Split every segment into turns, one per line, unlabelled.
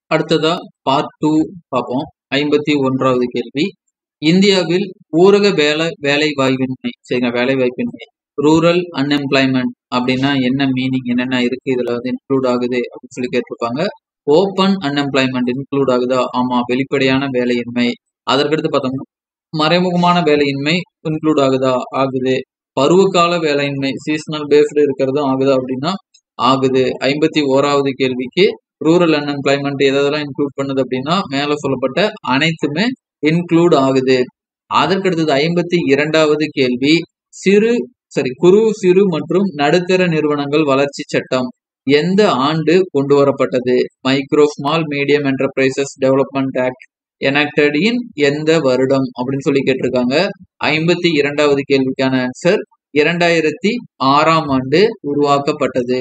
அடுத்ததா part two பார்ப்போம் ஐம்பத்தி ஒன்றாவது கேள்வி இந்தியாவில் ஊரக வேலை வேலை வாய்ப்பின்மை சரிங்களா வேலை வாய்ப்பின்மை ரூரல் அன்எம்ப்ளாய்மெண்ட் அப்படின்னா என்ன மீனிங் என்னென்ன இருக்கு இதுல வந்து இன்க்ளூட் ஆகுது அப்படின்னு சொல்லி கேட்டிருப்பாங்க ஓப்பன் அன்எம்ப்ளாய்மெண்ட் இன்க்ளூட் ஆகுதா ஆமா வெளிப்படையான வேலையின்மை அதற்கடுத்து பார்த்தோம்னா மறைமுகமான வேலையின்மை இன்க்ளூட் ஆகுதா ஆகுது பருவகால வேலையின்மை சீசனல் பேஸ்டு இருக்கிறதும் ஆகுதா அப்படின்னா ஆகுது ஐம்பத்தி ஓராவது கேள்விக்கு ரூரல் அன்எம்ப்ளாய்மெண்ட் எதெல்லாம் இன்க்ளூட் பண்ணுது அப்படின்னா மேல சொல்லப்பட்ட அனைத்துமே இன்க்ளூட் ஆகுது அதற்கடுத்தது ஐம்பத்தி இரண்டாவது கேள்வி சிறு சரி குறு சிறு மற்றும் நடுத்தர நிறுவனங்கள் வளர்ச்சி சட்டம் எந்த ஆண்டு கொண்டு வரப்பட்டது micro small medium enterprises development act enacted in எந்த வருடம் அப்படின்னு சொல்லி கேட்டிருக்காங்க ஐம்பத்தி இரண்டாவது கேள்விக்கான ஆன்சர் இரண்டாயிரத்தி ஆறாம் ஆண்டு உருவாக்கப்பட்டது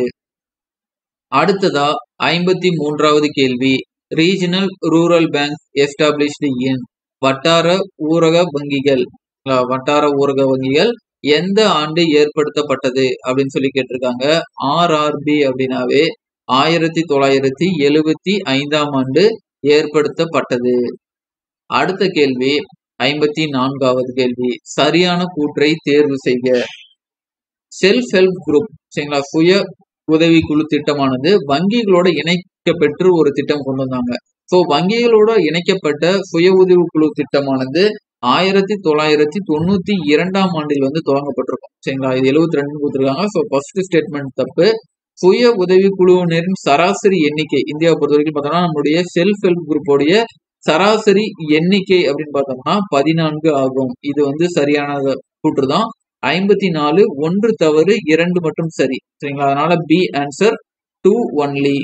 அடுத்ததா ஐம்பத்தி மூன்றாவது கேள்வி regional rural bank established in வட்டார ஊரக வங்கிகள் அஹ் வட்டார ஊரக வங்கிகள் எந்த ஆண்டு ஏற்படுத்தப்பட்டது அப்படின்னு சொல்லி கேட்டிருக்காங்க ஆர்ஆர்பி அப்படின்னாவே ஆயிரத்தி தொள்ளாயிரத்தி எழுவத்தி ஐந்தாம் ஆண்டு ஏற்படுத்தப்பட்டது அடுத்த கேள்வி ஐம்பத்தி நான்காவது கேள்வி சரியான கூற்றை தேர்வு செய்க செல்ஃப் ஹெல்ப் குரூப் சரிங்களா சுய உதவி குழு திட்டமானது வங்கிகளோட இணைக்க பெற்று ஒரு திட்டம் கொண்டு வந்தாங்க ஸோ வங்கிகளோட இணைக்கப்பட்ட சுய உதவி குழு திட்டமானது ஆயிரத்தி தொள்ளாயிரத்தி தொண்ணூத்தி இரண்டாம் ஆண்டில் வந்து தொடங்கப்பட்டிருக்கும் சரிங்களா இது எழுபத்தி ரெண்டு கொடுத்துருக்காங்க ஸோ ஃபர்ஸ்ட் ஸ்டேட்மெண்ட் தப்பு சுய உதவி குழுவினரின் சராசரி எண்ணிக்கை இந்தியாவை பொறுத்த வரைக்கும் பார்த்தோம்னா நம்மளுடைய செல்ஃப் ஹெல்ப் குரூப்போடைய சராசரி எண்ணிக்கை அப்படின்னு பார்த்தோம்னா பதினான்கு ஆகும் இது வந்து சரியான கூற்று தான் ஐம்பத்தி நாலு ஒன்று தவறு இரண்டு மட்டும் சரி சரிங்களா அதனால பி ஆன்சர் டூ ஒன்லி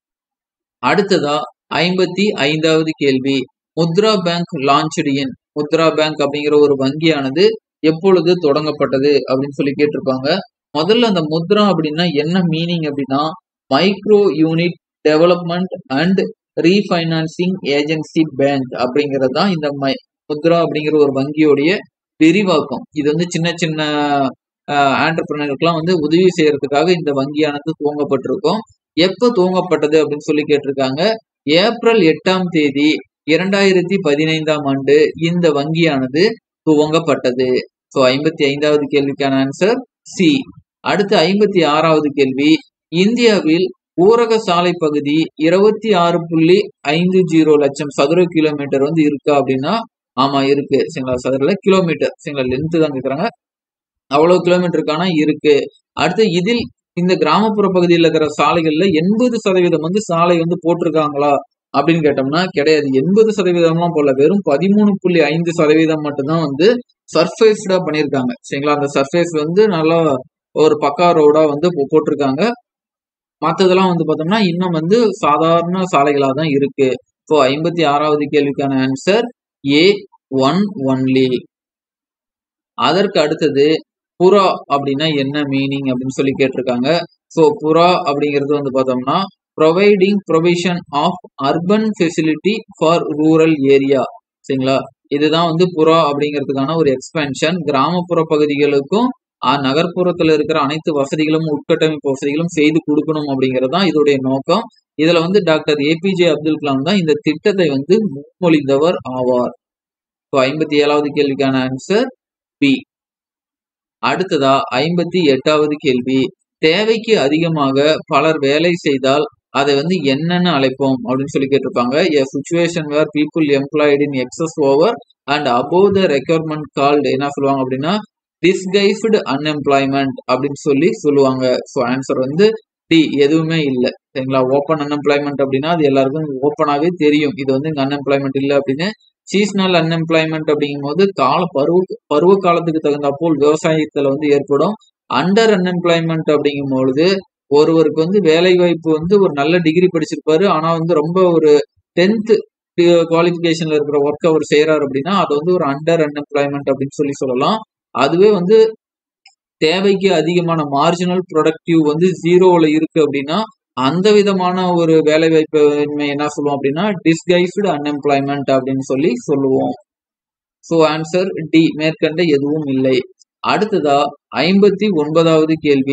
அடுத்ததா ஐம்பத்தி ஐந்தாவது கேள்வி Mudra bank launched in Mudra bank அப்படிங்கிற ஒரு வங்கியானது எப்பொழுது தொடங்கப்பட்டது அப்படின்னு சொல்லி கேட்டிருப்பாங்க முதல்ல அந்த முத்ரா அப்படின்னா என்ன மீனிங் அப்படின்னா micro unit development and refinancing agency bank அப்படிங்கிறது தான் இந்த மை முத்ரா அப்படிங்கிற ஒரு வங்கியோடைய விரிவாக்கம் இது வந்து சின்ன சின்ன ஆண்டர்பிரினருக்குலாம் வந்து உதவி செய்யறதுக்காக இந்த வங்கியானது துவங்கப்பட்டிருக்கும் எப்போ துவங்கப்பட்டது அப்படின்னு சொல்லி கேட்டிருக்காங்க ஏப்ரல் எட்டாம் தேதி இரண்டாயிரத்தி பதினைந்தாம் ஆண்டு இந்த வங்கியானது துவங்கப்பட்டது ஸோ ஐம்பத்தி ஐந்தாவது கேள்விக்கான ஆன்சர் சி அடுத்து ஐம்பத்தி ஆறாவது கேள்வி இந்தியாவில் ஊரக சாலை பகுதி இருபத்தி ஆறு புள்ளி ஐந்து ஜீரோ லட்சம் சதுர கிலோமீட்டர் வந்து இருக்கா அப்படின்னா ஆமா இருக்கு சரிங்களா சதுர கிலோமீட்டர் சரிங்களா லென்த் தான் கேக்குறாங்க அவ்வளவு கிலோமீட்டருக்கான இருக்கு அடுத்து இதில் இந்த கிராமப்புற பகுதியில் இருக்கிற சாலைகள்ல எண்பது சதவீதம் வந்து சாலை வந்து போட்டிருக்காங்களா அப்படின்னு கேட்டோம்னா கிடையாது எண்பது சதவீதம்லாம் போல வெறும் பதிமூணு புள்ளி ஐந்து சதவீதம் மட்டும்தான் வந்து சர்ஃபேஸ்டா பண்ணியிருக்காங்க சரிங்களா அந்த சர்ஃபேஸ் வந்து நல்லா ஒரு பக்கா ரோடா வந்து போட்டிருக்காங்க மற்றதெல்லாம் வந்து பார்த்தோம்னா இன்னும் வந்து சாதாரண சாலைகளாக தான் இருக்கு ஸோ ஐம்பத்தி ஆறாவது கேள்விக்கான ஆன்சர் ஏ ஒன் ஒன்லி அதற்கு அடுத்தது புறா அப்படின்னா என்ன மீனிங் அப்படின்னு சொல்லி கேட்டிருக்காங்க ஸோ புறா அப்படிங்கிறது வந்து பார்த்தோம்னா providing provision of urban facility for rural area சரிங்களா இதுதான் வந்து புறா அப்படிங்கிறதுக்கான ஒரு எக்ஸ்பென்ஷன் கிராமப்புற பகுதிகளுக்கும் நகர்ப்புறத்துல இருக்கிற அனைத்து வசதிகளும் உட்கட்டமைப்பு வசதிகளும் செய்து கொடுக்கணும் அப்படிங்கிறது தான் இதோடைய நோக்கம் இதுல வந்து டாக்டர் ஏபிஜே அப்துல் கலாம் தான் இந்த திட்டத்தை வந்து முன்மொழிந்தவர் ஆவார் இப்போ ஐம்பத்தி ஏழாவது கேள்விக்கான ஆன்சர் பி அடுத்ததா ஐம்பத்தி எட்டாவது கேள்வி தேவைக்கு அதிகமாக பலர் வேலை செய்தால் அதை வந்து என்னன்னு அழைப்போம் அப்படின்னு சொல்லி கேட்டிருப்பாங்க a situation where people employed in excess over and above the requirement called என்ன சொல்லுவாங்க அப்படின்னா டிஸ்கைஸ்டு அன்எம்ப்ளாய்மெண்ட் அப்படின்னு சொல்லி சொல்லுவாங்க ஸோ ஆன்சர் வந்து டி எதுவுமே இல்லை சரிங்களா ஓப்பன் அன்எம்ப்ளாய்மெண்ட் அப்படின்னா அது எல்லாருக்கும் ஓப்பனாகவே தெரியும் இது வந்து இங்கே அன்எம்ப்ளாய்மெண்ட் இல்லை அப்படின்னு சீசனல் அன்எம்ப்ளாய்மெண்ட் அப்படிங்கும் போது கால பருவ பருவ காலத்துக்கு தகுந்தாப்போல் விவசாயத்துல வந்து ஏற்படும் அண்டர் அன்எம்ப்ளாய்மெண்ட் அப்படிங்கும் பொழுது ஒருவருக்கு வந்து வேலை வாய்ப்பு வந்து ஒரு நல்ல டிகிரி படிச்சிருப்பாரு ஆனா வந்து ரொம்ப ஒரு டென்த் குவாலிஃபிகேஷன்ல இருக்கிற ஒர்க் அவர் செய்யறாரு அப்படின்னா அது வந்து ஒரு அண்டர் அன்எம்ப்ளாய்மெண்ட் அப்படின்னு சொல்லி சொல்லலாம் அதுவே வந்து தேவைக்கு அதிகமான மார்ஜினல் ப்ரொடக்டிவ் வந்து ஜீரோவில் இருக்கு அப்படின்னா அந்த விதமான ஒரு வேலை வாய்ப்பு என்ன சொல்லுவோம் அப்படின்னா டிஸ்கைஸ்டு அன்எம்ப்ளாய்மெண்ட் அப்படின்னு சொல்லி சொல்லுவோம் ஸோ ஆன்சர் டி மேற்கண்ட எதுவும் இல்லை அடுத்ததா ஐம்பத்தி ஒன்பதாவது கேள்வி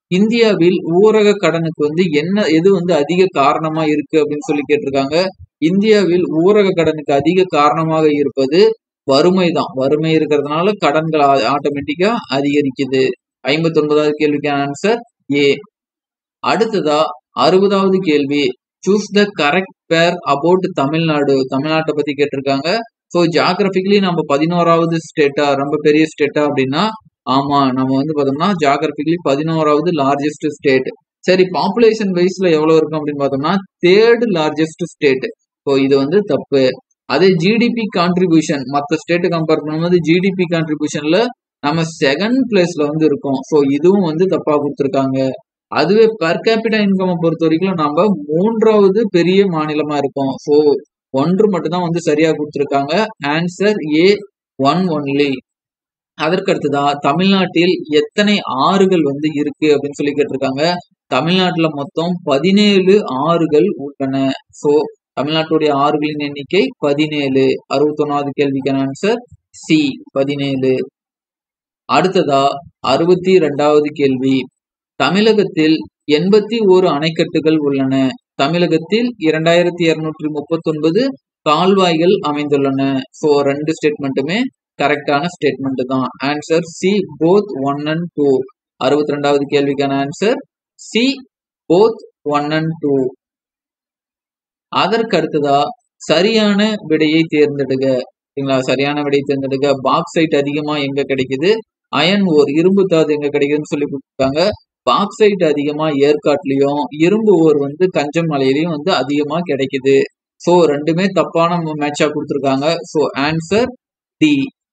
இந்தியாவில் ஊரக கடனுக்கு வந்து என்ன எது வந்து அதிக காரணமா இருக்கு அப்படின்னு சொல்லி கேட்டிருக்காங்க இந்தியாவில் ஊரக கடனுக்கு அதிக காரணமாக இருப்பது வறுமை தான் வறுமை இருக்கிறதுனால கடன்கள் ஆட்டோமேட்டிக்கா அதிகரிக்குது ஐம்பத்தி ஒன்பதாவது கேள்விக்கான ஆன்சர் ஏ அடுத்ததா அறுபதாவது கேள்வி choose the correct pair about Tamil Nadu தமிழ்நாட்டை பத்தி கேட்டிருக்காங்க ஸோ ஜாகிரபிக்கலி நம்ம பதினோராவது ஸ்டேட்டா ரொம்ப பெரிய ஸ்டேட்டா அப்படின்னா ஆமா நம்ம வந்து பார்த்தோம்னா ஜாகிரபிக்கலி பதினோராவது லார்ஜஸ்ட் ஸ்டேட் சரி பாப்புலேஷன் வைஸ்ல எவ்வளவு இருக்கும் அப்படின்னு பார்த்தோம்னா தேர்டு லார்ஜஸ்ட் ஸ்டேட் ஸோ இது வந்து தப்பு அதே ஜிடிபி கான்ட்ரிபியூஷன் மற்ற ஸ்டேட்டை கம்பேர் பண்ணும்போது ஜிடிபி கான்ட்ரிபியூஷன்ல நம்ம செகண்ட் பிளேஸ்ல வந்து இருக்கோம் ஸோ இதுவும் வந்து தப்பா கொடுத்துருக்காங்க அதுவே பர் கேபிட்டா இன்கம் பொறுத்த வரைக்கும் நம்ம மூன்றாவது பெரிய மாநிலமா இருக்கோம் ஸோ ஒன்று மட்டும்தான் வந்து சரியா கொடுத்துருக்காங்க ஆன்சர் ஏ ஒன் ஒன்லி அதற்கு அடுத்ததா தமிழ்நாட்டில் எத்தனை ஆறுகள் வந்து இருக்கு அப்படின்னு சொல்லி கேட்டிருக்காங்க தமிழ்நாட்டுல மொத்தம் பதினேழு ஆறுகள் உள்ளன சோ தமிழ்நாட்டுடைய ஆறுகளின் எண்ணிக்கை பதினேழு அறுபத்தொன்னாவது கேள்விக்கான ஆன்சர் சி பதினேழு அடுத்ததா அறுபத்தி ரெண்டாவது கேள்வி தமிழகத்தில் எண்பத்தி ஓரு அணைக்கட்டுகள் உள்ளன தமிழகத்தில் இரண்டாயிரத்தி இருநூற்றி முப்பத்தி ஒன்பது கால்வாய்கள் அமைந்துள்ளன ஸோ ரெண்டு ஸ்டேட்மெண்ட்டுமே கரெக்டான ஸ்டேட்மெண்ட் தான் answer C both one and two அறுபத்தி ரெண்டாவது கேள்விக்கான answer C both one and two அதற்கு அடுத்ததா சரியான விடையை தேர்ந்தெடுக சரிங்களா சரியான விடையை தேர்ந்தெடுக்க பாக்சைட் அதிகமா எங்க கிடைக்குது அயன் ஓர் இரும்பு தாது எங்க கிடைக்குதுன்னு சொல்லி கொடுத்துருக்காங்க பாக்சைட் அதிகமா ஏற்காட்லயும் இரும்பு ஓர் வந்து கஞ்சம் மலையிலயும் வந்து அதிகமா கிடைக்குது ஸோ ரெண்டுமே தப்பான மேட்சா கொடுத்துருக்காங்க ஸோ ஆன்சர் டி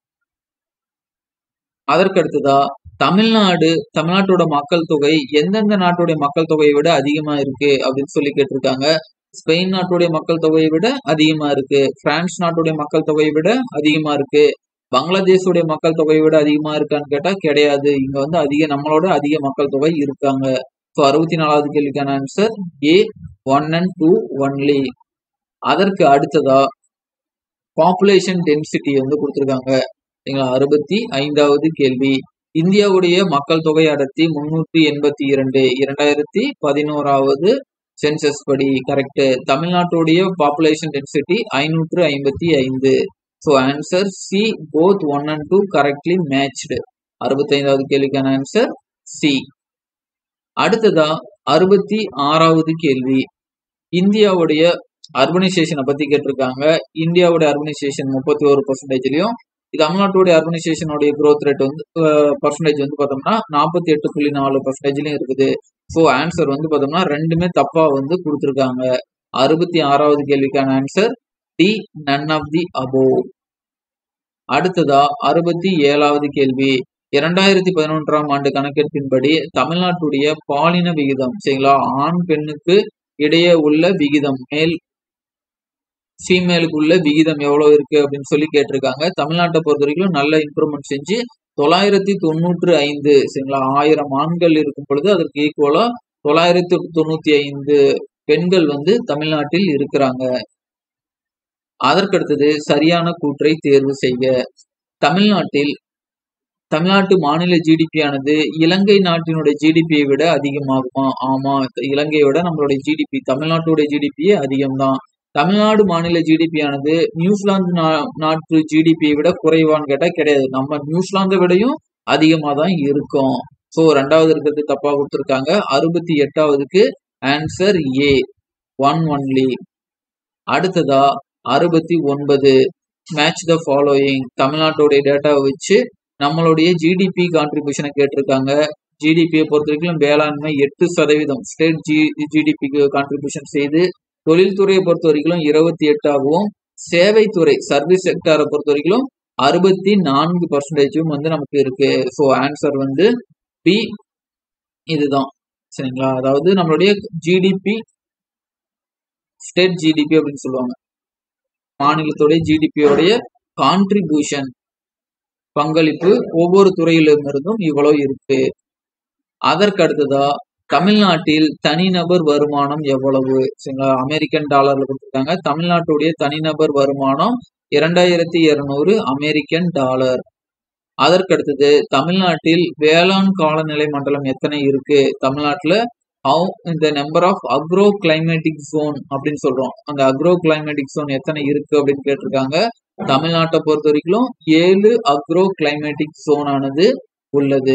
அதற்கு அடுத்ததா தமிழ்நாடு தமிழ்நாட்டோட மக்கள் தொகை எந்தெந்த நாட்டுடைய மக்கள் தொகையை விட அதிகமா இருக்கு அப்படின்னு சொல்லி கேட்டிருக்காங்க ஸ்பெயின் நாட்டுடைய மக்கள் தொகையை விட அதிகமா இருக்கு பிரான்ஸ் நாட்டுடைய மக்கள் தொகையை விட அதிகமா இருக்கு பங்களாதேஷுடைய மக்கள் தொகையை விட அதிகமா இருக்கான்னு கேட்டா கிடையாது இங்க வந்து அதிக நம்மளோட அதிக மக்கள் தொகை இருக்காங்க ஸோ அறுபத்தி நாலாவது கேள்விக்கான answer A one and two only அதற்கு அடுத்ததா பாப்புலேஷன் டென்சிட்டி வந்து கொடுத்துருக்காங்க சரிங்களா அறுபத்தி ஐந்தாவது கேள்வி இந்தியாவுடைய மக்கள் தொகை அடர்த்தி முன்னூத்தி எண்பத்தி இரண்டு இரண்டாயிரத்தி பதினோராவது சென்சஸ் படி கரெக்ட் தமிழ்நாட்டுடைய பாப்புலேஷன் டென்சிட்டி ஐநூற்று ஐம்பத்தி ஐந்து so answer C both one and two correctly matched அறுபத்தைந்தாவது கேள்விக்கான ஆன்சர் சி அடுத்ததா அறுபத்தி ஆறாவது கேள்வி இந்தியாவுடைய அர்பனைசேஷனை பத்தி கேட்டிருக்காங்க இந்தியாவுடைய அர்பனைசேஷன் முப்பத்தி ஒரு பர்சன்டேஜ்லயும் தமிழ்நாட்டுடைய அர்பனைசேஷனுடைய growth ரேட் வந்து பர்சன்டேஜ் வந்து பார்த்தோம்னா நாற்பத்தி எட்டு புள்ளி நாலு பர்சன்டேஜ்லயும் இருக்குது ஸோ ஆன்சர் வந்து பார்த்தோம்னா ரெண்டுமே தப்பா வந்து கொடுத்துருக்காங்க அறுபத்தி ஆறாவது கேள்விக்கான answer D none of the above அடுத்ததா அறுபத்தி ஏழாவது கேள்வி இரண்டாயிரத்தி பதினொன்றாம் ஆண்டு கணக்கெடுப்பின்படி தமிழ்நாட்டுடைய பாலின விகிதம் சரிங்களா ஆண் பெண்ணுக்கு இடையே உள்ள விகிதம் மேல் ஃபீமேலுக்கு உள்ள விகிதம் எவ்வளவு இருக்கு அப்படின்னு சொல்லி கேட்டிருக்காங்க தமிழ்நாட்டை பொறுத்த வரைக்கும் நல்ல இம்ப்ரூவ்மெண்ட் செஞ்சு தொள்ளாயிரத்தி தொண்ணூற்று ஐந்து சரிங்களா ஆயிரம் ஆண்கள் இருக்கும் பொழுது அதற்கு ஈக்குவலா தொள்ளாயிரத்தி தொண்ணூத்தி ஐந்து பெண்கள் வந்து தமிழ்நாட்டில் இருக்கிறாங்க அதற்கடுத்தது சரியான கூற்றை தேர்வு செய்க தமிழ்நாட்டில் தமிழ்நாட்டு மாநில ஜிடிபி ஆனது இலங்கை நாட்டினுடைய ஜிடிபியை விட அதிகமாகுமா ஆமா இலங்கையை விட நம்மளுடைய ஜிடிபி தமிழ்நாட்டுடைய ஜிடிபியே அதிகம்தான் தமிழ்நாடு மாநில ஜிடிபி ஆனது நியூசிலாந்து நாட்டு ஜிடிபியை விட குறைவான்னு கேட்டா கிடையாது நம்ம நியூசிலாந்தை விடையும் அதிகமா தான் இருக்கும் ஸோ ரெண்டாவது இருக்கிறது தப்பா கொடுத்துருக்காங்க அறுபத்தி எட்டாவதுக்கு ஆன்சர் ஏ ஒன் ஒன்லி அடுத்ததா அறுபத்தி ஒன்பது மேட்ச் த ஃபாலோயிங் தமிழ்நாட்டுடைய டேட்டாவை வச்சு நம்மளுடைய ஜிடிபி கான்ட்ரிபியூஷனை கேட்டிருக்காங்க ஜிடிபியை பொறுத்த வரைக்கும் வேளாண்மை எட்டு சதவீதம் ஸ்டேட் ஜி ஜிடிபிக்கு கான்ட்ரிபியூஷன் செய்து தொழில்துறையை பொறுத்த வரைக்கும் இருபத்தி எட்டாகவும் சேவைத்துறை சர்வீஸ் செக்டாரை பொறுத்த வரைக்கும் அறுபத்தி நான்கு பர்சன்டேஜும் வந்து நமக்கு இருக்கு ஸோ ஆன்சர் வந்து பி இதுதான் சரிங்களா அதாவது நம்மளுடைய ஜிடிபி ஸ்டேட் ஜிடிபி அப்படின்னு சொல்லுவாங்க மாநிலத்துடைய ஜிடிபியோடைய கான்ட்ரிபியூஷன் பங்களிப்பு ஒவ்வொரு துறையிலிருந்தும் இவ்வளவு இருக்கு அதற்கு அடுத்ததா தமிழ்நாட்டில் தனிநபர் வருமானம் எவ்வளவு சரிங்களா அமெரிக்கன் டாலர்ல கொடுத்துருக்காங்க தமிழ்நாட்டுடைய தனிநபர் வருமானம் இரண்டாயிரத்தி இருநூறு அமெரிக்கன் டாலர் அதற்கு அடுத்தது தமிழ்நாட்டில் வேளாண் காலநிலை மண்டலம் எத்தனை இருக்கு தமிழ்நாட்டுல ஹவு இந்த number of agro climatic zone அப்படின்னு சொல்றோம் அந்த அக்ரோ கிளைமேட்டிக் ஜோன் எத்தனை இருக்கு அப்படின்னு கேட்டிருக்காங்க தமிழ்நாட்டை பொறுத்த வரைக்கும் ஏழு அக்ரோ கிளைமேட்டிக் ஜோன் ஆனது உள்ளது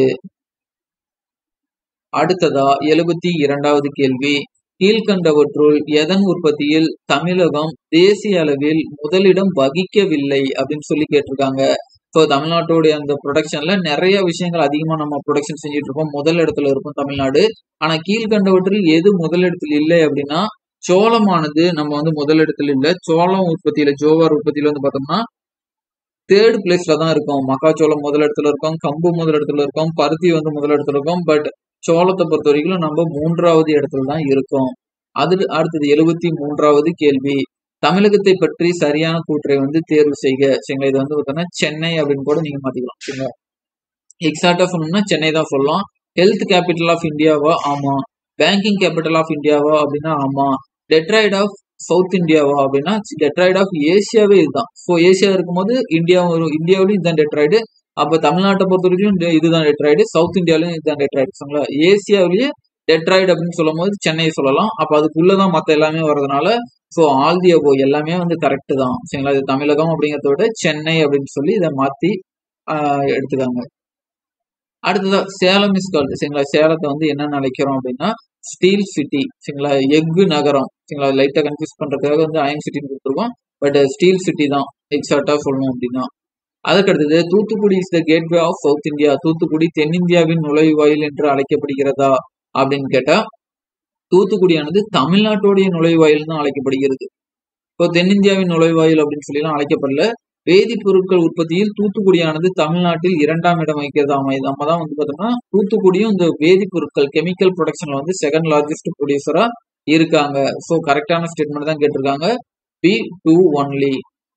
அடுத்ததா எழுபத்தி இரண்டாவது கேள்வி கீழ்கண்டவற்றுள் எதன் உற்பத்தியில் தமிழகம் தேசிய அளவில் முதலிடம் வகிக்கவில்லை அப்படின்னு சொல்லி கேட்டிருக்காங்க ஸோ தமிழ்நாட்டுடைய அந்த ப்ரொடக்ஷன்ல நிறைய விஷயங்கள் அதிகமா நம்ம ப்ரொடக்ஷன் செஞ்சுட்டு இருக்கோம் முதல் இடத்துல இருக்கும் தமிழ்நாடு ஆனா கீழ்கண்டவற்றில் எது முதலிடத்தில் இல்லை அப்படின்னா சோளமானது நம்ம வந்து முதலிடத்தில் இல்லை சோளம் உற்பத்தியில ஜோவார் உற்பத்தியில வந்து பார்த்தோம்னா தேர்ட் பிளேஸ்ல தான் இருக்கும் மக்காச்சோளம் முதலிடத்துல இருக்கும் கம்பு முதலிடத்துல இருக்கும் பருத்தி வந்து முதலிடத்துல இருக்கும் பட் சோளத்தை பொறுத்த வரைக்கும் நம்ம மூன்றாவது இடத்துல தான் இருக்கோம் அது அடுத்தது எழுபத்தி மூன்றாவது கேள்வி தமிழகத்தை பற்றி சரியான கூற்றை வந்து தேர்வு செய்க சரிங்களா இது வந்து பார்த்தோம்னா சென்னை அப்படின்னு கூட நீங்க மாத்திக்கலாம் சரிங்களா எக்ஸாக்டா சொல்லணும்னா சென்னை தான் சொல்லலாம் ஹெல்த் கேபிட்டல் ஆஃப் இந்தியாவா ஆமா பேங்கிங் கேபிட்டல் ஆஃப் இந்தியாவா அப்படின்னா ஆமா டெட்ராய்ட் ஆஃப் சவுத் இந்தியாவா அப்படின்னா டெட்ராய்ட் ஆஃப் ஏசியாவே இதுதான் ஸோ ஏசியா இருக்கும்போது இந்தியாவும் இந்தியாவிலும் இதுதான் டெட்ராய்டு அப்ப தமிழ்நாட்டை பொறுத்த வரைக்கும் இந்த இதுதான் டெட்ராய்டு சவுத் இந்தியாவிலும் இதுதான் டெட்ராய்டு சரிங்களா ஏசியாவிலேயே டெட்ராய்டு அப்படின்னு சொல்லும் போது சென்னையை சொல்லலாம் அப்ப அதுக்குள்ளதான் மத்த எல்லாமே வர்றதுனால ஸோ ஆல் தி அபோ எல்லாமே வந்து கரெக்ட் தான் சரிங்களா இது தமிழகம் அப்படிங்கிறத விட சென்னை அப்படின்னு சொல்லி இதை மாத்தி ஆஹ் எடுத்துக்காங்க அடுத்ததா சேலம் இஸ் கால்டு சரிங்களா சேலத்தை வந்து என்ன நினைக்கிறோம் அப்படின்னா ஸ்டீல் சிட்டி சரிங்களா எஃகு நகரம் சரிங்களா லைட்டா கன்ஃபியூஸ் பண்றதுக்காக வந்து அயன் சிட்டின்னு கொடுத்துருக்கோம் பட் ஸ்டீல் சிட்டி தான் எக்ஸாக்டா சொல்லணும் அப்படின்னா அதுக்கு அடுத்தது Thoothukudi is the gateway of south India Thoothukudi தென்னிந்தியாவின் நுழைவாயில் என்று அழைக்கப்படுகிறதா அப்படின்னு கேட்டா தூத்துக்குடியானது தமிழ்நாட்டுடைய நுழைவாயில் தான் அழைக்கப்படுகிறது இப்போ தென்னிந்தியாவின் நுழைவாயில் அப்படின்னு சொல்லி அழைக்கப்படல வேதிப்பொருட்கள் உற்பத்தியில் தூத்துக்குடியானது தமிழ்நாட்டில் இரண்டாம் இடம் வகிக்கிறது ஆமா இது நம்ம தான் வந்து பார்த்தோம்னா தூத்துக்குடியும் இந்த வேதிப்பொருட்கள் கெமிக்கல் ப்ரொடக்ஷன்ல வந்து செகண்ட் லார்ஜஸ்ட் ப்ரொடியூசரா இருக்காங்க ஸோ கரெக்டான ஸ்டேட்மெண்ட் தான் கேட்டிருக்காங்க பி டூ ஒன்லி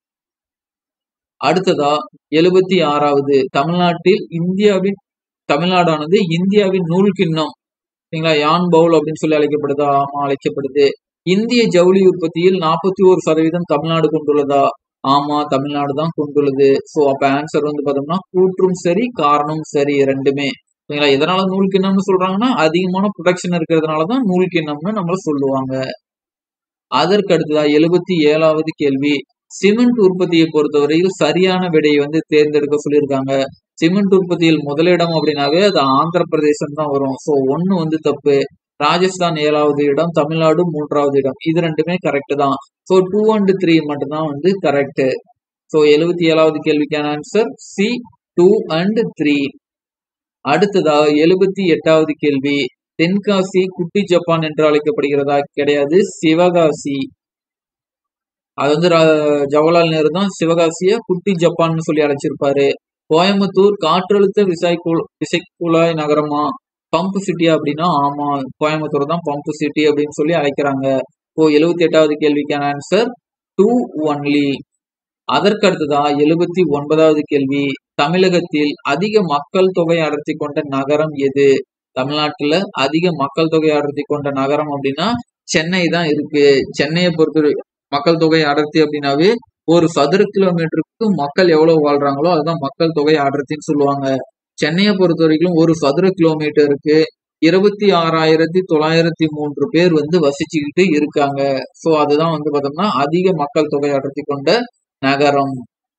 அடுத்ததா எழுபத்தி ஆறாவது தமிழ்நாட்டில் இந்தியாவின் தமிழ்நாடானது இந்தியாவின் நூல் கிண்ணம் சரிங்களா யான் பவுல் அப்படின்னு சொல்லி அழைக்கப்படுதா ஆமா அழைக்கப்படுது இந்திய ஜவுளி உற்பத்தியில் நாற்பத்தி ஒரு சதவீதம் தமிழ்நாடு கொண்டுள்ளதா ஆமா தமிழ்நாடு தான் கொண்டுள்ளது ஸோ அப்ப ஆன்சர் வந்து பார்த்தோம்னா கூற்றும் சரி காரணம் சரி ரெண்டுமே சரிங்களா எதனால நூல் கிண்ணம்னு சொல்றாங்கன்னா அதிகமான ப்ரொடக்ஷன் இருக்கிறதுனால தான் நூல் கிண்ணம்னு நம்மள சொல்லுவாங்க அதற்கு அடுத்ததா எழுபத்தி ஏழாவது கேள்வி சிமெண்ட் உற்பத்தியை பொறுத்தவரையில் சரியான விடையை வந்து தேர்ந்தெடுக்க சொல்லியிருக்காங்க சிமெண்ட் உற்பத்தியில் முதலிடம் அப்படின்னாவே அது ஆந்திர பிரதேசம் தான் வரும் ஸோ ஒன்னு வந்து தப்பு ராஜஸ்தான் ஏழாவது இடம் தமிழ்நாடு மூன்றாவது இடம் இது ரெண்டுமே கரெக்ட் தான் ஸோ டூ அண்ட் த்ரீ மட்டும்தான் வந்து கரெக்ட் ஸோ எழுபத்தி ஏழாவது கேள்விக்கான answer C two and three அடுத்ததா எழுபத்தி எட்டாவது கேள்வி தென்காசி குட்டி ஜப்பான் என்று அழைக்கப்படுகிறதா கிடையாது சிவகாசி அது வந்து ரா- ஜவஹர்லால் நேரு தான் சிவகாசிய குட்டி ஜப்பான்னு சொல்லி அழைச்சிருப்பாரு கோயம்புத்தூர் காற்றழுத்த விசைக்குழ விசைக்குழாய் நகரமா பம்ப் சிட்டியா அப்படின்னா ஆமா கோயம்புத்தூர் தான் பம்ப் சிட்டி அப்படின்னு சொல்லி அழைக்கிறாங்க இப்போ எழுபத்தி எட்டாவது கேள்விக்கான ஆன்சர் டூ ஒன்லி அதற்கு அடுத்ததா எழுபத்தி ஒன்பதாவது கேள்வி தமிழகத்தில் அதிக மக்கள் தொகை அடர்த்தி கொண்ட நகரம் எது தமிழ்நாட்டுல அதிக மக்கள் தொகை அடர்த்தி கொண்ட நகரம் அப்படின்னா சென்னை தான் இருக்கு சென்னையை பொறுத்த மக்கள் தொகை அடர்த்தி அப்படின்னாவே ஒரு சதுர கிலோமீட்டருக்கு மக்கள் எவ்வளவு வாழ்றாங்களோ அதுதான் மக்கள் தொகை அடர்த்தின்னு சொல்லுவாங்க சென்னையை பொறுத்த வரைக்கும் ஒரு சதுர கிலோமீட்டருக்கு இருபத்தி ஆறாயிரத்தி தொள்ளாயிரத்தி மூன்று பேர் வந்து வசிச்சுக்கிட்டு இருக்காங்க சோ அதுதான் வந்து பார்த்தோம்னா அதிக மக்கள் தொகை அடர்த்தி கொண்ட நகரம்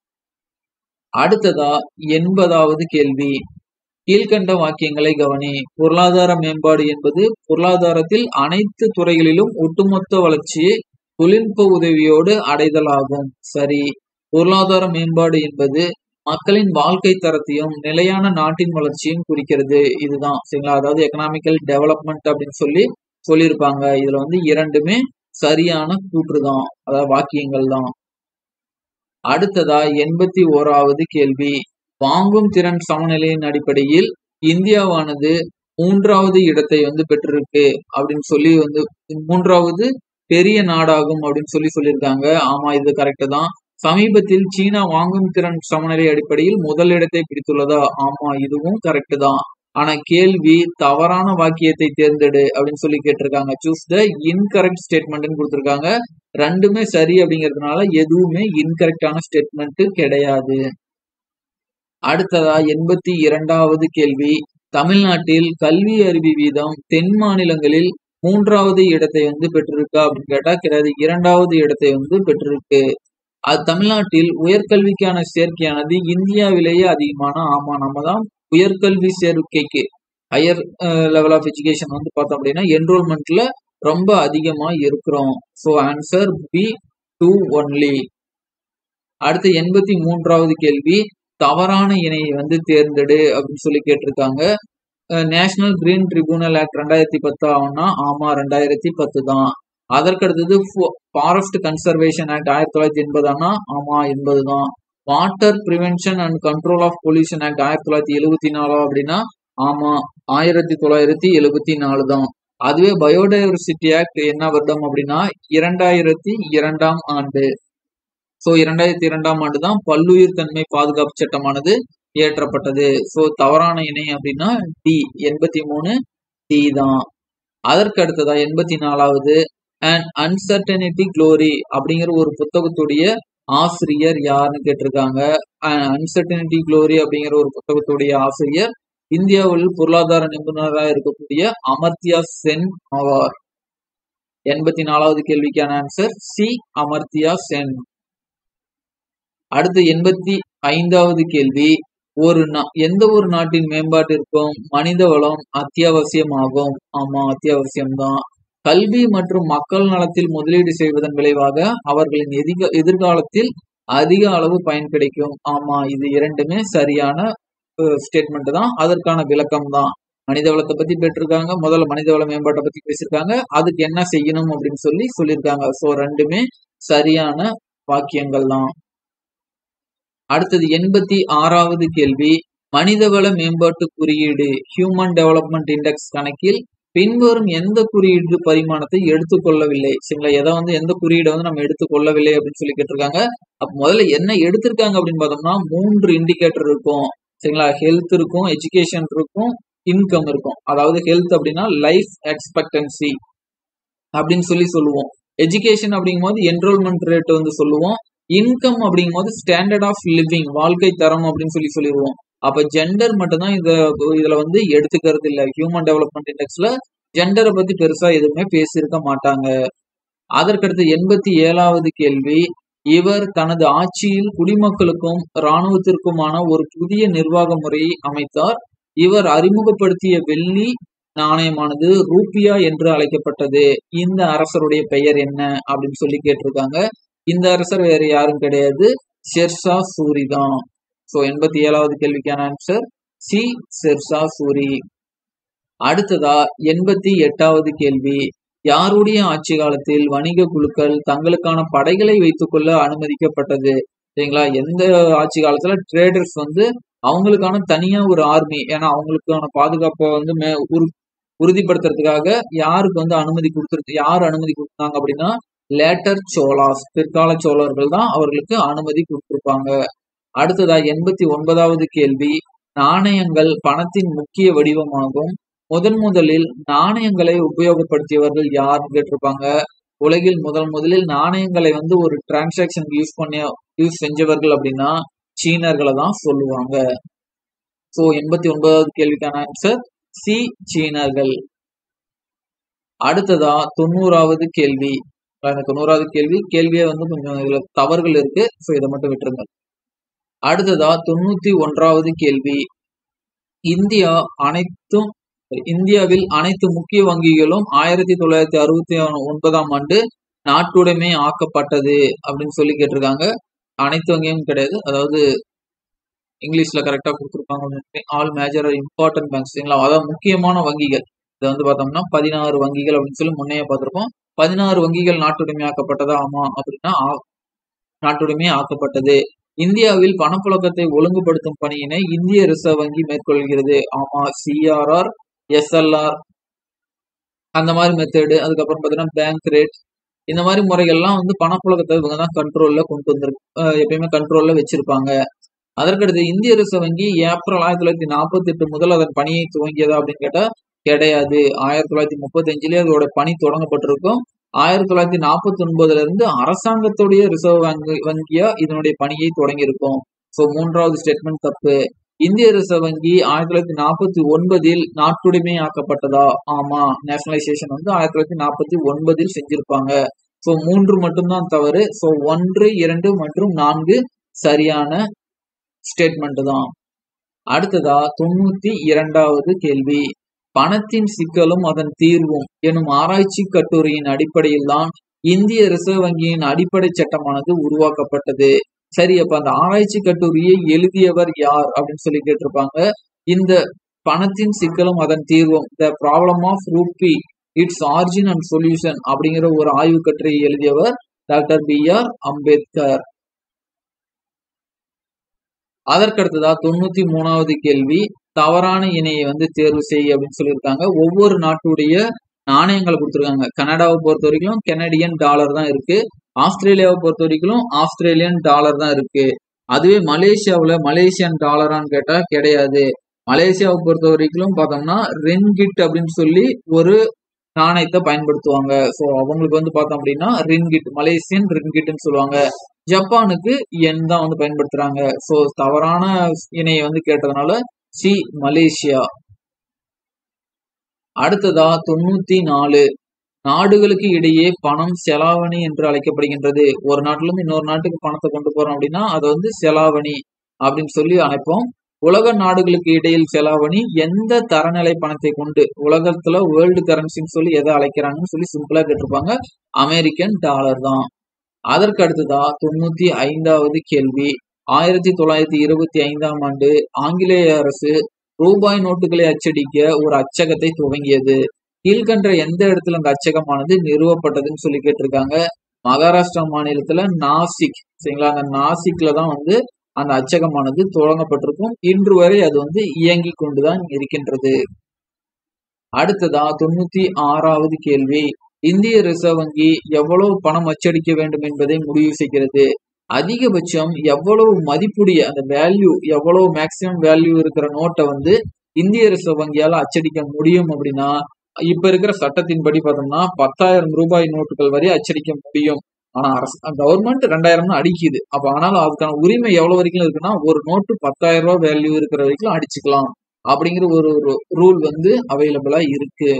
அடுத்ததா எண்பதாவது கேள்வி கீழ்கண்ட வாக்கியங்களை கவனி பொருளாதார மேம்பாடு என்பது பொருளாதாரத்தில் அனைத்து துறைகளிலும் ஒட்டுமொத்த வளர்ச்சியை தொழில்நுட்ப உதவியோடு அடைதலாகும் சரி பொருளாதார மேம்பாடு என்பது மக்களின் வாழ்க்கை தரத்தையும் நிலையான நாட்டின் வளர்ச்சியும் குறிக்கிறது இதுதான் சரிங்களா அதாவது எக்கனாமிக்கல் டெவலப்மெண்ட் அப்படின்னு சொல்லி சொல்லியிருப்பாங்க இதுல வந்து இரண்டுமே சரியான கூற்று தான் அதாவது வாக்கியங்கள் தான் அடுத்ததா எண்பத்தி ஓராவது கேள்வி வாங்கும் திறன் சமநிலையின் அடிப்படையில் இந்தியாவானது மூன்றாவது இடத்தை வந்து பெற்றிருக்கு அப்படின்னு சொல்லி வந்து மூன்றாவது பெரிய நாடாகும் அப்படின்னு சொல்லி சொல்லியிருக்காங்க ஆமா இது கரெக்ட் தான் சமீபத்தில் சீனா வாங்கும் திறன் சமநிலை அடிப்படையில் முதல் இடத்தை பிடித்துள்ளதா ஆமா இதுவும் கரெக்ட் தான் ஆனா கேள்வி தவறான வாக்கியத்தை தேர்ந்தெடு அப்படின்னு சொல்லி கேட்டிருக்காங்க சூஸ் த இன்கரெக்ட் ஸ்டேட்மெண்ட்னு கொடுத்திருக்காங்க ரெண்டுமே சரி அப்படிங்கிறதுனால எதுவுமே இன்கரெக்டான ஸ்டேட்மெண்ட் கிடையாது அடுத்ததா எண்பத்தி இரண்டாவது கேள்வி தமிழ்நாட்டில் கல்வி அறிவு வீதம் தென் மாநிலங்களில் மூன்றாவது இடத்தை வந்து பெற்றிருக்கா அப்படின்னு கேட்டா கிடையாது இரண்டாவது இடத்தை வந்து பெற்றிருக்கு அது தமிழ்நாட்டில் உயர்கல்விக்கான சேர்க்கையானது இந்தியாவிலேயே அதிகமான ஆமா நம்ம தான் உயர்கல்வி சேர்க்கைக்கு ஹையர் லெவல் ஆஃப் எஜுகேஷன் வந்து பார்த்தோம் அப்படின்னா என்ரோல்மெண்ட்ல ரொம்ப அதிகமா இருக்கிறோம் so answer B two only அடுத்து எண்பத்தி மூன்றாவது கேள்வி தவறான இணையை வந்து தேர்ந்தெடு அப்படின்னு சொல்லி கேட்டிருக்காங்க நேஷனல் கிரீன் ட்ரிபியூனல் ஆக்ட் ரெண்டாயிரத்தி பத்து ஆகும்னா ஆமா ரெண்டாயிரத்தி பத்து தான் அதற்கு அடுத்தது ஃபாரஸ்ட் கன்சர்வேஷன் ஆக்ட் ஆயிரத்தி தொள்ளாயிரத்தி எண்பதானா ஆமா எண்பது தான் water prevention and control of pollution act ஆயிரத்தி தொள்ளாயிரத்தி எழுபத்தி நாலா அப்படின்னா ஆமா ஆயிரத்தி தொள்ளாயிரத்தி எழுபத்தி நாலு தான் அதுவே பயோடைவர்சிட்டி ஆக்ட் என்ன வருடம் அப்படின்னா இரண்டாயிரத்தி இரண்டாம் ஆண்டு ஸோ இரண்டாயிரத்தி இரண்டாம் ஆண்டு தான் பல்லுயிர் தன்மை பாதுகாப்பு சட்டமானது இயற்றப்பட்டது ஸோ தவறான இணை அப்படின்னா டி எண்பத்தி மூணு டி தான் அதற்கு அடுத்ததா எண்பத்தி நாலாவது அண்ட் அன்சர்டனிட்டி க்ளோரி அப்படிங்கிற ஒரு புத்தகத்துடைய ஆசிரியர் யாருன்னு கேட்டிருக்காங்க அன்சர்டனிட்டி க்ளோரி அப்படிங்கிற ஒரு புத்தகத்துடைய ஆசிரியர் இந்தியாவில் பொருளாதார நிபுணராக இருக்கக்கூடிய அமர்த்தியா சென் ஆவார் எண்பத்தி நாலாவது கேள்விக்கான ஆன்சர் சி அமர்த்தியா சென் அடுத்து எண்பத்தி ஐந்தாவது கேள்வி ஒரு எந்த ஒரு நாட்டின் மேம்பாட்டிற்கும் மனித வளம் அத்தியாவசியமாகும் ஆமா அத்தியாவசியம்தான் கல்வி மற்றும் மக்கள் நலத்தில் முதலீடு செய்வதன் விளைவாக அவர்களின் எதிர்க எதிர்காலத்தில் அதிக அளவு பயன் கிடைக்கும் ஆமா இது இரண்டுமே சரியான ஸ்டேட்மெண்ட் தான் அதற்கான விளக்கம் தான் மனித வளத்தை பத்தி பெற்றிருக்காங்க முதல்ல மனித வள மேம்பாட்டை பத்தி பேசியிருக்காங்க அதுக்கு என்ன செய்யணும் அப்படின்னு சொல்லி சொல்லியிருக்காங்க ஸோ ரெண்டுமே சரியான வாக்கியங்கள் தான் அடுத்தது எண்பத்தி ஆறாவது கேள்வி மனிதவள மேம்பாட்டு குறியீடு ஹியூமன் டெவலப்மெண்ட் இண்டெக்ஸ் கணக்கில் பின்வரும் எந்த குறியீடு பரிமாணத்தை எடுத்துக்கொள்ளவில்லை சரிங்களா எதை வந்து எந்த குறியீடை வந்து நம்ம எடுத்துக்கொள்ளவில்லை அப்படின்னு சொல்லி கேட்டிருக்காங்க அப்ப முதல்ல என்ன எடுத்திருக்காங்க அப்படின்னு பார்த்தோம்னா மூன்று இண்டிகேட்டர் இருக்கும் சரிங்களா ஹெல்த் இருக்கும் எஜுகேஷன் இருக்கும் இன்கம் இருக்கும் அதாவது ஹெல்த் அப்படின்னா லைஃப் எக்ஸ்பெக்டன்சி அப்படின்னு சொல்லி சொல்லுவோம் எஜுகேஷன் அப்படிங்கும் போது என்ரோல்மெண்ட் ரேட் வந்து சொல்லுவோம் இன்கம் அப்படிங்கும் போது ஸ்டாண்டர்ட் ஆஃப் லிவிங் வாழ்க்கை தரம் அப்படின்னு சொல்லி சொல்லிடுவோம் அப்ப ஜெண்டர் மட்டும்தான் இந்த இதுல வந்து எடுத்துக்கிறது இல்ல ஹியூமன் டெவலப்மெண்ட் இண்டெக்ஸ்ல ஜெண்டரை பத்தி பெருசா எதுவுமே பேசியிருக்க மாட்டாங்க அதற்கடுத்து எண்பத்தி ஏழாவது கேள்வி இவர் தனது ஆட்சியில் குடிமக்களுக்கும் இராணுவத்திற்குமான ஒரு புதிய நிர்வாக முறையை அமைத்தார் இவர் அறிமுகப்படுத்திய வெள்ளி நாணயமானது ரூபியா என்று அழைக்கப்பட்டது இந்த அரசருடைய பெயர் என்ன அப்படின்னு சொல்லி கேட்டிருக்காங்க இந்த அரசர் வேற யாரும் கிடையாது ஷெர்ஷா சூரி தான் ஸோ எண்பத்தி ஏழாவது கேள்விக்கான ஆன்சர் சி ஷெர்ஷா சூரி அடுத்ததா எண்பத்தி எட்டாவது கேள்வி யாருடைய ஆட்சி காலத்தில் வணிக குழுக்கள் தங்களுக்கான படைகளை வைத்துக்கொள்ள அனுமதிக்கப்பட்டது சரிங்களா எந்த ஆட்சி காலத்துல ட்ரேடர்ஸ் வந்து அவங்களுக்கான தனியா ஒரு ஆர்மி ஏன்னா அவங்களுக்கான பாதுகாப்பை வந்து மே உறு உறுதிப்படுத்துறதுக்காக யாருக்கு வந்து அனுமதி கொடுத்துருக்கு யார் அனுமதி கொடுத்தாங்க அப்படின்னா லேட்டர் சோலாஸ் பிற்கால சோழர்கள் தான் அவர்களுக்கு அனுமதி கொடுத்திருப்பாங்க அடுத்ததா எண்பத்தி ஒன்பதாவது கேள்வி நாணயங்கள் பணத்தின் முக்கிய வடிவமாகும் முதன் முதலில் நாணயங்களை உபயோகப்படுத்தியவர்கள் யார் கேட்டிருப்பாங்க உலகில் முதல் முதலில் நாணயங்களை வந்து ஒரு டிரான்சாக்ஷன் யூஸ் பண்ண யூஸ் செஞ்சவர்கள் அப்படின்னா சீனர்களை தான் சொல்லுவாங்க ஸோ எண்பத்தி ஒன்பதாவது கேள்விக்கான ஆன்சர் சி சீனர்கள் அடுத்ததா தொண்ணூறாவது கேள்வி எனக்கு நூறாவது கேள்வி கேள்வியே வந்து கொஞ்சம் இதுல தவறுகள் இருக்கு ஸோ இதை மட்டும் விட்டுருங்க அடுத்ததா தொண்ணூத்தி ஒன்றாவது கேள்வி இந்தியா அனைத்தும் இந்தியாவில் அனைத்து முக்கிய வங்கிகளும் ஆயிரத்தி தொள்ளாயிரத்தி அறுபத்தி ஒன்பதாம் ஆண்டு நாட்டுடைமை ஆக்கப்பட்டது அப்படின்னு சொல்லி கேட்டிருக்காங்க அனைத்து வங்கியும் கிடையாது அதாவது இங்கிலீஷ்ல கரெக்டா கொடுத்துருப்பாங்க ஆல் மேஜர் இம்பார்ட்டன்ட் பேங்க்ஸ் அதாவது முக்கியமான வங்கிகள் இதை வந்து பார்த்தோம்னா பதினாறு வங்கிகள் அப்படின்னு சொல்லி முன்னையே பார்த்திருப்போம் பதினாறு வங்கிகள் நாட்டுடைமை ஆக்கப்பட்டதா ஆமா அப்படின்னா நாட்டுடைமை ஆக்கப்பட்டது இந்தியாவில் பணப்புழக்கத்தை ஒழுங்குபடுத்தும் பணியினை இந்திய ரிசர்வ் வங்கி மேற்கொள்கிறது ஆமா சிஆர்ஆர் எஸ்எல்ஆர் அந்த மாதிரி மெத்தடு அதுக்கப்புறம் பார்த்தீங்கன்னா பேங்க் ரேட் இந்த மாதிரி முறைகள்லாம் வந்து பணப்புழக்கத்தை இவங்க தான் கண்ட்ரோல்ல கொண்டு வந்திருக்கு எப்பயுமே கண்ட்ரோல்ல வச்சிருப்பாங்க அதற்கடுத்து இந்திய ரிசர்வ் வங்கி ஏப்ரல் ஆயிரத்தி தொள்ளாயிரத்தி நாற்பத்தி எட்டு முதல் அதன் பணியை துவங்கியதா அப்படின்னு கேட்டா கிடையாது ஆயிரத்தி தொள்ளாயிரத்தி முப்பத்தி அஞ்சுலயே அதோட பணி தொடங்கப்பட்டிருக்கும் ஆயிரத்தி தொள்ளாயிரத்தி நாற்பத்தி ஒன்பதுல இருந்து அரசாங்கத்துடைய ரிசர்வ் வங்கி வங்கியா இதனுடைய பணியை தொடங்கியிருக்கும் ஸோ மூன்றாவது ஸ்டேட்மெண்ட் தப்பு இந்திய ரிசர்வ் வங்கி ஆயிரத்தி தொள்ளாயிரத்தி நாற்பத்தி ஒன்பதில் நாட்டுடைமை ஆக்கப்பட்டதா ஆமா நேஷனலைசேஷன் வந்து ஆயிரத்தி தொள்ளாயிரத்தி நாற்பத்தி ஒன்பதில் செஞ்சிருப்பாங்க ஸோ மூன்று மட்டும்தான் தவறு ஸோ ஒன்று இரண்டு மற்றும் நான்கு சரியான ஸ்டேட்மெண்ட் தான் அடுத்ததா தொண்ணூத்தி இரண்டாவது கேள்வி பணத்தின் சிக்கலும் அதன் தீர்வும் எனும் ஆராய்ச்சி கட்டுரையின் அடிப்படையில் தான் இந்திய ரிசர்வ் வங்கியின் அடிப்படை சட்டமானது உருவாக்கப்பட்டது சரி அப்ப அந்த ஆராய்ச்சி கட்டுரையை எழுதியவர் யார் அப்படின்னு சொல்லி கேட்டிருப்பாங்க இந்த பணத்தின் சிக்கலும் அதன் தீர்வும் the problem of rupee its origin and solution அப்படிங்கிற ஒரு ஆய்வு கட்டுரையை எழுதியவர் டாக்டர் பி ஆர் அம்பேத்கர் அதற்கடுத்ததா தொண்ணூத்தி மூணாவது கேள்வி தவறான இணையை வந்து தேர்வு செய் அப்படின்னு சொல்லியிருக்காங்க ஒவ்வொரு நாட்டுடைய நாணயங்களை கொடுத்துருக்காங்க கனடாவை பொறுத்த வரைக்கும் கெனடியன் டாலர் தான் இருக்கு ஆஸ்திரேலியாவை பொறுத்த வரைக்கும் ஆஸ்திரேலியன் டாலர் தான் இருக்கு அதுவே மலேசியாவில் மலேசியன் டாலரான்னு கேட்டா கிடையாது மலேசியாவை பொறுத்த வரைக்கும் பார்த்தோம்னா ரென்கிட் அப்படின்னு சொல்லி ஒரு நாணயத்தை பயன்படுத்துவாங்க ஸோ அவங்களுக்கு வந்து பார்த்தோம் அப்படின்னா ரின்கிட் மலேசியன் ரின்கிட்னு சொல்லுவாங்க ஜப்பானுக்கு என் தான் வந்து பயன்படுத்துறாங்க ஸோ தவறான இணையை வந்து கேட்டதுனால சி மலேசியா அடுத்ததா தொண்ணூத்தி நாலு நாடுகளுக்கு இடையே பணம் செலாவணி என்று அழைக்கப்படுகின்றது ஒரு நாட்டுல இருந்து இன்னொரு நாட்டுக்கு பணத்தை கொண்டு போறோம் அப்படின்னா அதை வந்து செலாவணி அப்படின்னு சொல்லி அழைப்போம் உலக நாடுகளுக்கு இடையில் செலாவணி எந்த தரநிலை பணத்தை கொண்டு உலகத்துல வேர்ல்டு கரன்சின்னு சொல்லி எதை அழைக்கிறாங்கன்னு சொல்லி சிம்பிளா கேட்டிருப்பாங்க அமெரிக்கன் டாலர் தான் அதற்கு அடுத்ததா தொண்ணூத்தி ஐந்தாவது கேள்வி ஆயிரத்தி தொள்ளாயிரத்தி இருபத்தி ஐந்தாம் ஆண்டு ஆங்கிலேய அரசு ரூபாய் நோட்டுகளை அச்சடிக்க ஒரு அச்சகத்தை துவங்கியது கீழ்கன்ற எந்த இடத்துல அந்த அச்சகமானது நிறுவப்பட்டதுன்னு சொல்லி கேட்டிருக்காங்க மகாராஷ்டிரா மாநிலத்துல நாசிக் சரிங்களா அந்த நாசிக்ல தான் வந்து அந்த அச்சகமானது தொடங்கப்பட்டிருக்கும் இன்று வரை அது வந்து இயங்கி கொண்டுதான் இருக்கின்றது அடுத்ததா தொண்ணூத்தி ஆறாவது கேள்வி இந்திய ரிசர்வ் வங்கி எவ்வளவு பணம் அச்சடிக்க வேண்டும் என்பதை முடிவு செய்கிறது அதிகபட்சம் எவ்வளவு மதிப்புடைய அந்த வேல்யூ எவ்வளவு மேக்சிமம் வேல்யூ இருக்கிற நோட்டை வந்து இந்திய ரிசர்வ் வங்கியால அச்சடிக்க முடியும் அப்படின்னா இப்ப இருக்கிற சட்டத்தின்படி பார்த்தோம்னா பத்தாயிரம் ரூபாய் நோட்டுகள் வரை அச்சடிக்க முடியும் ஆனா அரசு கவர்மெண்ட் ரெண்டாயிரம் தான் அடிக்குது அப்ப ஆனாலும் அதுக்கான உரிமை எவ்வளவு வரைக்கும் இருக்குன்னா ஒரு நோட்டு பத்தாயிரம் ரூபாய் வேல்யூ இருக்கிற வரைக்கும் அடிச்சுக்கலாம் அப்படிங்கிற ஒரு ரூல் வந்து அவைலபிளா இருக்கு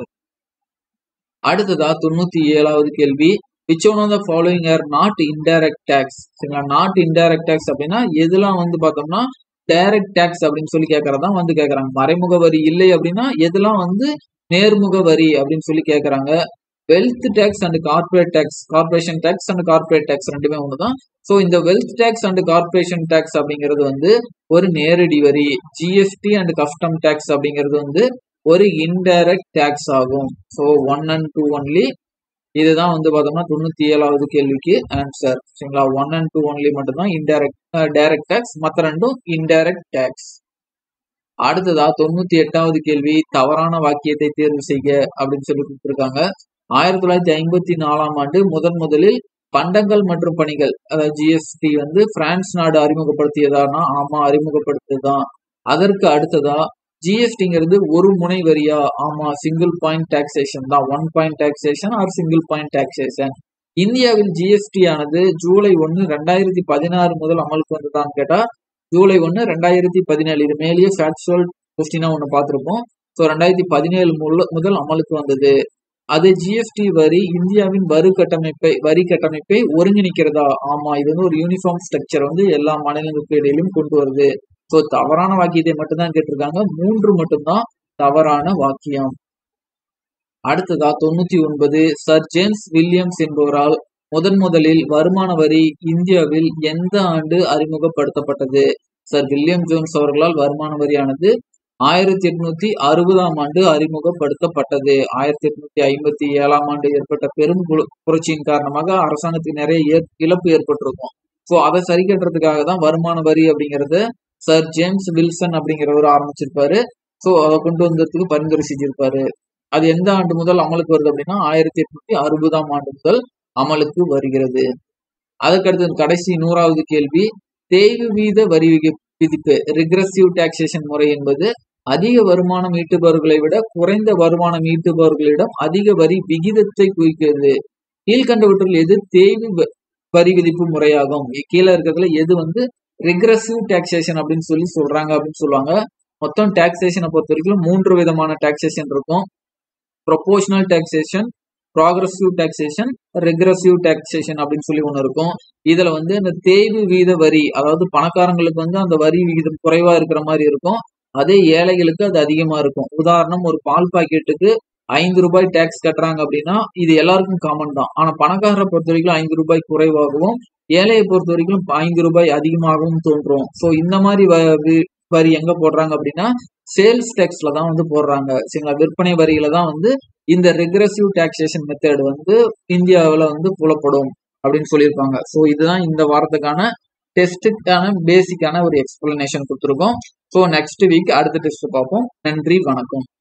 அடுத்ததா தொண்ணூத்தி ஏழாவது கேள்வி which one of the following are not indirect tax சரிங்களா நாட் இன்டைரக்ட் டேக்ஸ் அப்படின்னா எதெல்லாம் வந்து பார்த்தோம்னா டைரக்ட் டேக்ஸ் அப்படின்னு சொல்லி கேட்கறதா வந்து கேட்கறாங்க மறைமுக வரி இல்லை அப்படின்னா எதெல்லாம் வந்து நேர்முக வரி அப்படின்னு சொல்லி கேட்கறாங்க wealth tax and corporate tax corporation tax and corporate tax ரெண்டுமே ஒண்ணுதான் ஸோ இந்த wealth tax and corporation tax அப்படிங்கிறது வந்து ஒரு நேரடி வரி ஜிஎஸ்டி அண்ட் கஸ்டம் டேக்ஸ் அப்படிங்கிறது வந்து ஒரு இன்டைரக்ட் டேக்ஸ் ஆகும் so one and two only இதுதான் வந்து பார்த்தோம்னா தொண்ணூத்தி ஏழாவது கேள்விக்கு ஆன்சர் சரிங்களா ஒன் அண்ட் டூ ஒன்லி மட்டும்தான் இன்டைரக்ட் டைரக்ட் டேக்ஸ் மற்ற ரெண்டும் இன்டைரக்ட் டேக்ஸ் அடுத்ததா தொண்ணூத்தி எட்டாவது கேள்வி தவறான வாக்கியத்தை தேர்வு செய்க அப்படின்னு சொல்லி கொடுத்துருக்காங்க ஆயிரத்தி தொள்ளாயிரத்தி ஐம்பத்தி நாலாம் ஆண்டு முதன் முதலில் பண்டங்கள் மற்றும் பணிகள் அதாவது ஜிஎஸ்டி வந்து பிரான்ஸ் நாடு அறிமுகப்படுத்தியதானா ஆமா அறிமுகப்படுத்தியதுதான் அதற்கு அடுத்ததா ஜிஎஸ்டிங்கிறது ஒரு முனை வரியா ஆமா சிங்கிள் பாயிண்ட் டாக்ஸேஷன் தான் one point taxation or single point taxation இந்தியாவில் ஜிஎஸ்டி ஆனது ஜூலை ஒன்னு ரெண்டாயிரத்தி பதினாறு முதல் அமலுக்கு வந்ததான்னு கேட்டா ஜூலை ஒன்னு ரெண்டாயிரத்தி பதினேழு இது மேலேயே ஃபேக்சுவல் கொஸ்டினா ஒன்று பார்த்துருப்போம் ஸோ ரெண்டாயிரத்தி பதினேழு முதல் அமலுக்கு வந்தது அது ஜிஎஸ்டி வரி இந்தியாவின் வரி கட்டமைப்பை வரி கட்டமைப்பை ஒருங்கிணைக்கிறதா ஆமா இது வந்து ஒரு யூனிஃபார்ம் ஸ்ட்ரக்சர் வந்து எல்லா மாநிலங்களுக்கு இடையிலும் கொண்டு வருது ஸோ தவறான வாக்கியத்தை மட்டும்தான் கேட்டிருக்காங்க மூன்று மட்டும்தான் தவறான வாக்கியம் அடுத்ததா தொண்ணூத்தி ஒன்பது சர் ஜேம்ஸ் வில்லியம்ஸ் என்பவரால் முதன் முதலில் வருமான வரி இந்தியாவில் எந்த ஆண்டு அறிமுகப்படுத்தப்பட்டது சர் வில்லியம் ஜோன்ஸ் அவர்களால் வருமான வரியானது ஆயிரத்தி எட்நூத்தி அறுபதாம் ஆண்டு அறிமுகப்படுத்தப்பட்டது ஆயிரத்தி எட்நூத்தி ஐம்பத்தி ஏழாம் ஆண்டு ஏற்பட்ட பெரும் புரட்சியின் காரணமாக அரசாங்கத்துக்கு நிறைய இழப்பு ஏற்பட்டிருக்கும் ஸோ அதை சரி கட்டுறதுக்காக தான் வருமான வரி அப்படிங்கறத சர் ஜேம்ஸ் வில்சன் அப்படிங்கிறவர் ஆரம்பிச்சிருப்பாரு ஸோ அதை கொண்டு வந்ததுக்கு பரிந்துரை செஞ்சிருப்பாரு அது எந்த ஆண்டு முதல் அமலுக்கு வருது அப்படின்னா ஆயிரத்தி எட்நூத்தி அறுபதாம் ஆண்டு முதல் அமலுக்கு வருகிறது அதுக்கடுத்து கடைசி நூறாவது கேள்வி தேய்வு வீத வரி விதிப்பு ரிக்ரசிவ் டாக்ஸேஷன் முறை என்பது அதிக வருமானம் ஈட்டுபவர்களை விட குறைந்த வருமானம் ஈட்டுபவர்களிடம் அதிக வரி விகிதத்தை குறிக்கிறது கீழ்கண்டவற்றில் எது தேய்வு வரி விதிப்பு முறையாகும் கீழே இருக்கிறதுல எது வந்து ரிக்ரசிவ் டாக்ஸேஷன் அப்படின்னு சொல்லி சொல்றாங்க அப்படின்னு சொல்லுவாங்க மொத்தம் டாக்ஸேஷனை பொறுத்த வரைக்கும் மூன்று விதமான டாக்ஸேஷன் இருக்கும் proportional taxation progressive taxation regressive taxation அப்படின்னு சொல்லி ஒன்று இருக்கும் இதுல வந்து இந்த தேய்வு வீத வரி அதாவது பணக்காரங்களுக்கு வந்து அந்த வரி விகிதம் குறைவா இருக்கிற மாதிரி இருக்கும் அதே ஏழைகளுக்கு அது அதிகமா இருக்கும் உதாரணம் ஒரு பால் பாக்கெட்டுக்கு ஐந்து ரூபாய் டேக்ஸ் கட்டுறாங்க அப்படின்னா இது எல்லாருக்கும் காமன் தான் ஆனா பணக்காரரை பொறுத்த வரைக்கும் ஐந்து ரூபாய் குறைவாகவும் ஏழையை பொறுத்த வரைக்கும் ஐந்து ரூபாய் அதிகமாகவும் தோன்றும் ஸோ இந்த மாதிரி வ- வி- வரி எங்க போடுறாங்க அப்படின்னா சேல்ஸ் டேக்ஸ்ல தான் வந்து போடுறாங்க சரிங்களா விற்பனை வரியில தான் வந்து இந்த ரெக்ரசிவ் டாக்ஸேஷன் மெத்தட் வந்து இந்தியாவில் வந்து புலப்படும் அப்படின்னு சொல்லியிருப்பாங்க ஸோ இதுதான் இந்த வாரத்துக்கான டெஸ்ட்டுக்கான பேசிக்கான ஒரு எக்ஸ்பிளனேஷன் கொடுத்துருக்கோம் ஸோ நெக்ஸ்ட் வீக் அடுத்த டெஸ்ட் பார்ப்போம் நன்றி வணக்கம்